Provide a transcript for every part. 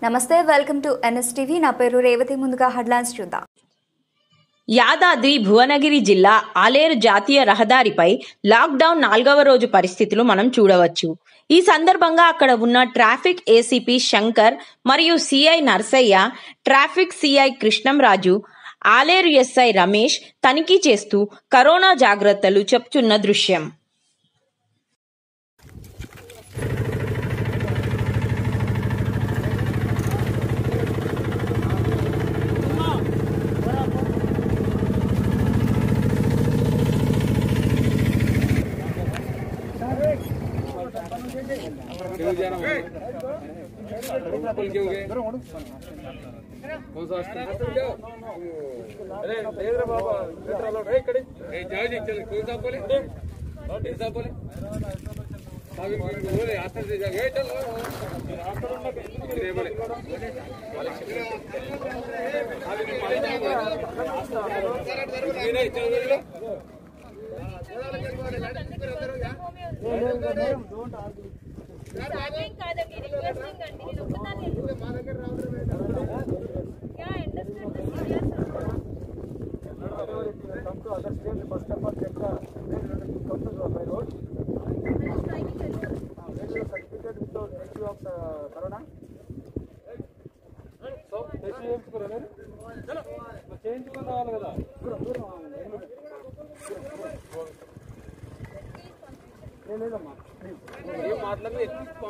నమస్తే welcome to NSTV నా పేరు రేవతి ముందుగా హెడ్లైన్స్ చూద్దాం యాదాద్రి భువనగిరి జిల్లా ఆలేరు జాతీయ రహదారిపై లాక్డౌన్ నాలుగవ రోజు పరిస్థితులు మనం చూడవచ్చు ఈ సందర్భంగా అక్కడ ఉన్న ట్రాఫిక్ ఏసీపీ శంకర్ మరియు CI Narsaiah traffic CI Krishnamraju Aleru SI Ramesh తనిఖీ చేస్తూ కరోనా జాగ్రత్తలు చెప్తున్న దృశ్యం कौन सा अरे देख रहे बाबा इधर लो रे कड़ी ए जाओ जी चल कौन सा बोले कौन सा बोले आगे बोले आस्ते से जाओ ए चल रे बोले नहीं चल लो స్టార్టింగ్ కాదండి రిక్వెస్టింగ్ అండి నేను ఒక్కదాన్ని యా అండర్స్టాండ్ ద సీరియస్ చేయించుకుని రావాలి కదా ఏం మాట్లాడి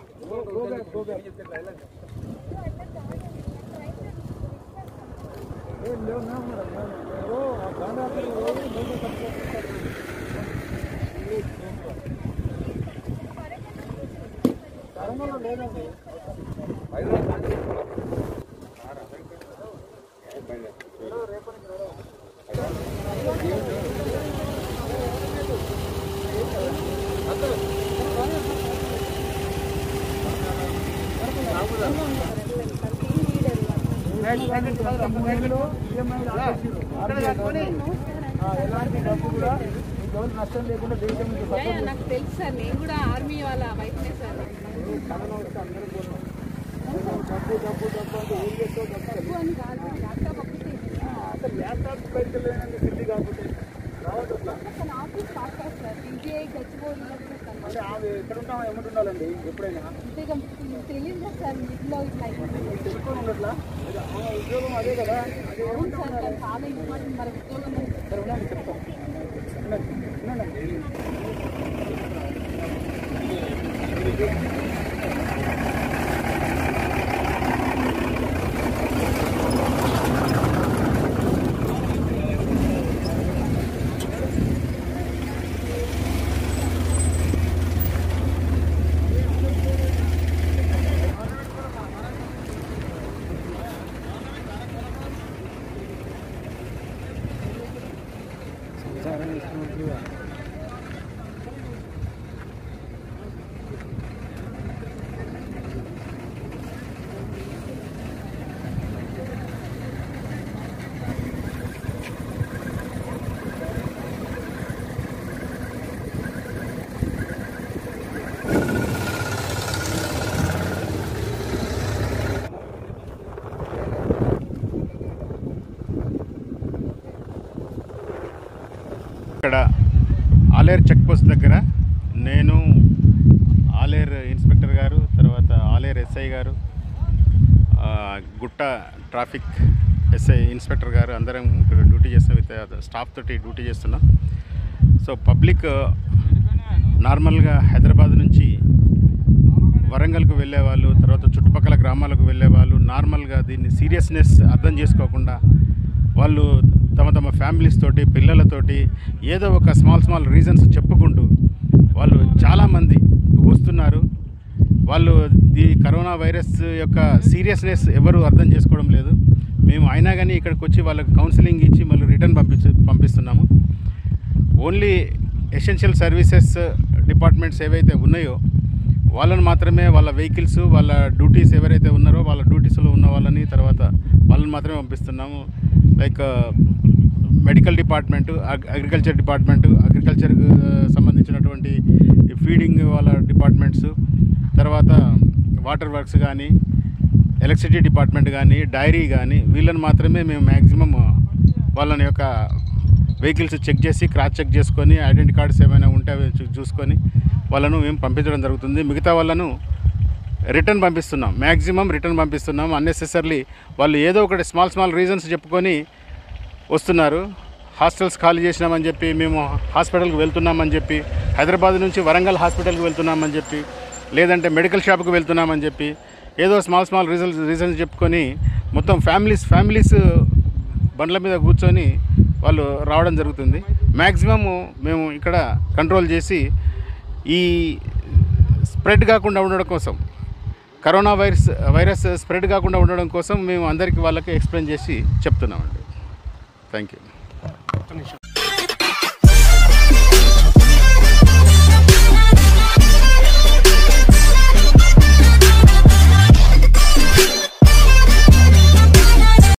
యా, యా, నాకు తెలుసు సార్ నేను కూడా ఆర్మీ వాళ్ళ వైఫ్నే సార్ డబ్బు అని కాదు ల్యాప్టాప్ ఒకటి అసలు ఆఫీస్ స్టార్ట్ కాదు సార్ పీజీఐ గచ్చిబోర్డు ఉండాలండి ఎప్పుడైనా అంతే తెలియదు కదా సార్ మిడిల్లో ఇట్లా అయింది. తెలుసుకొని ఉండట్లా ఆ ఉద్యోగం అదే కదా అదే అవును సార్ కానీ చాలా ఇంపార్టెంట్ మరి ఉద్యోగం అంటే సరే ఉండండి చెప్తాం ఉండండి, ఉండండి. ఇక్కడ ఆలేరు చెక్ పోస్ట్ దగ్గర నేను ఆలేరు ఇన్స్పెక్టర్ గారు తర్వాత ఆలేరు ఎస్ఐ గారు ఆ, గుట్ట ట్రాఫిక్ ఎస్ఐ ఇన్స్పెక్టర్ గారు అందరం ఇక్కడ డ్యూటీ చేస్తాం విత్ స్టాఫ్ తోటి డ్యూటీ చేస్తున్నాం సో పబ్లిక్ నార్మల్గా హైదరాబాద్ నుంచి వరంగల్కు వెళ్ళే వాళ్ళు తర్వాత చుట్టుపక్కల గ్రామాలకు వెళ్ళే వాళ్ళు నార్మల్గా దీన్ని సీరియస్నెస్ అర్థం చేసుకోకుండా వాళ్ళు తమ తమ ఫ్యామిలీస్ తోటి పిల్లలతోటి ఏదో ఒక స్మాల్ స్మాల్ రీజన్స్ చెప్పుకుంటూ వాళ్ళు చాలామంది వస్తున్నారు వాళ్ళు ఈ కరోనా వైరస్ యొక్క సీరియస్నెస్ ఎవరు అర్థం చేసుకోవడం లేదు మేము అయినా కానీ ఇక్కడికి వచ్చి వాళ్ళకి కౌన్సిలింగ్ ఇచ్చి మళ్ళీ రిటర్న్ పంపించి పంపిస్తున్నాము ఓన్లీ ఎసెన్షియల్ సర్వీసెస్ డిపార్ట్మెంట్స్ ఏవైతే ఉన్నాయో వాళ్ళని మాత్రమే వాళ్ళ వెహికల్స్ వాళ్ళ డ్యూటీస్ ఎవరైతే ఉన్నారో వాళ్ళ డ్యూటీస్లో ఉన్న వాళ్ళని తర్వాత వాళ్ళని మాత్రమే పంపిస్తున్నాము like medical department agriculture department agriculture సంబంధించినటువంటి ఫీడింగ్ వాళ్ళ డిపార్ట్మెంట్స్ తర్వాత వాటర్ వర్క్స్ కానీ ఎలక్ట్రిసిటీ డిపార్ట్మెంట్ కానీ డైరీ కానీ వీళ్ళని మాత్రమే మేము మ్యాక్సిమం వాళ్ళని యొక్క వెహికల్స్ చెక్ చేసి క్రాస్ చెక్ చేసుకొని ఐడెంటి కార్డ్స్ ఏమైనా ఉంటే అవి చూ- చూసుకొని వాళ్ళను మేము పంపించడం జరుగుతుంది మిగతా వాళ్ళను రిటర్న్ పంపిస్తున్నాం మ్యాక్సిమం రిటర్న్ పంపిస్తున్నాం అన్నెసెసర్లీ వాళ్ళు ఏదో ఒకటి స్మాల్ స్మాల్ రీజన్స్ చెప్పుకొని వస్తున్నారు హాస్టల్స్ ఖాళీ చేసినామని చెప్పి మేము హాస్పిటల్కి వెళ్తున్నామని చెప్పి హైదరాబాద్ నుంచి వరంగల్ హాస్పిటల్కి వెళ్తున్నామని చెప్పి లేదంటే మెడికల్ షాప్కి వెళ్తున్నామని చెప్పి ఏదో స్మాల్ స్మాల్ రీజన్స్ రీజన్స్ చెప్పుకొని మొత్తం ఫ్యామిలీస్ ఫ్యామిలీస్ బండ్ల మీద కూర్చొని వాళ్ళు రావడం జరుగుతుంది మ్యాక్సిమం మేము ఇక్కడ కంట్రోల్ చేసి ఈ స్ప్రెడ్ కాకుండా ఉండడం కోసం కరోనా వైరస్ వైరస్ స్ప్రెడ్ కాకుండా ఉండడం కోసం మేము అందరికీ వాళ్ళకి ఎక్స్ప్లెయిన్ చేసి చెప్తున్నామండి థ్యాంక్ యూ